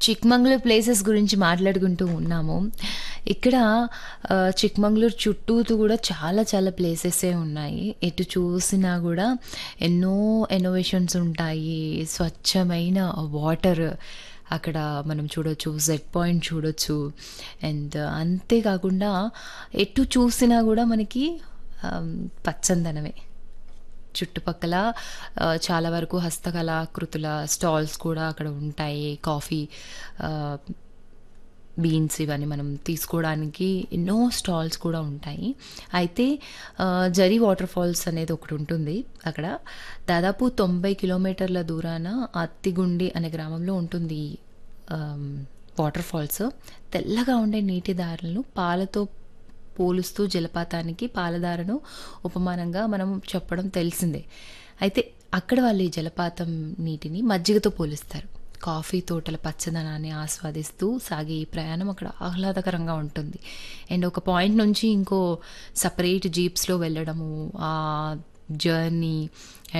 Chikmagalur places గురించి మాట్లాడుకుంటూ ఉన్నాము ఇక్కడ ఆ, చిక్మంగళూరు చుట్టూతూ కూడా చాలా చాలా ప్లేసెసే ఉన్నాయి ఎటు చూసినా కూడా ఎన్నో ఎన్నోవేషన్స్ ఉంటాయి స్వచ్ఛమైన వాటర్ అక్కడ మనం చూడొచ్చు సెట్ పాయింట్ చూడొచ్చు అండ్ అంతేకాకుండా ఎటు చూసినా కూడా మనకి ఆమ్, పచ్చందనమే చుట్టుపక్కల ఆ, చాలా వరకు హస్తకళాకృతుల స్టాల్స్ కూడా అక్కడ ఉంటాయి కాఫీ ఆ, బీన్స్ ఇవన్నీ మనం తీసుకోవడానికి ఎన్నో స్టాల్స్ కూడా ఉంటాయి అయితే ఆ, జరీ వాటర్ ఫాల్స్ అనేది ఒకటి ఉంటుంది అక్కడ దాదాపు తొంభై కిలోమీటర్ల దూరాన అత్తిగుండి అనే గ్రామంలో ఉంటుంది ఈ, ఆమ్, వాటర్ ఫాల్స్ తెల్లగా ఉండే నీటి దారులను పాలతో పోలుస్తూ జలపాతానికి పాలధారను ఉపమానంగా మనం చెప్పడం తెలిసిందే అయితే అక్కడ వాళ్ళు ఈ జలపాతం నీటిని మజ్జిగతో పోలుస్తారు కాఫీ తోటల పచ్చదనాన్ని ఆస్వాదిస్తూ సాగే ఈ ప్రయాణం అక్కడ ఆహ్లాదకరంగా ఉంటుంది అండ్ ఒక పాయింట్ నుంచి ఇంకో సపరేట్ జీప్స్లో వెళ్ళడము ఆ జర్నీ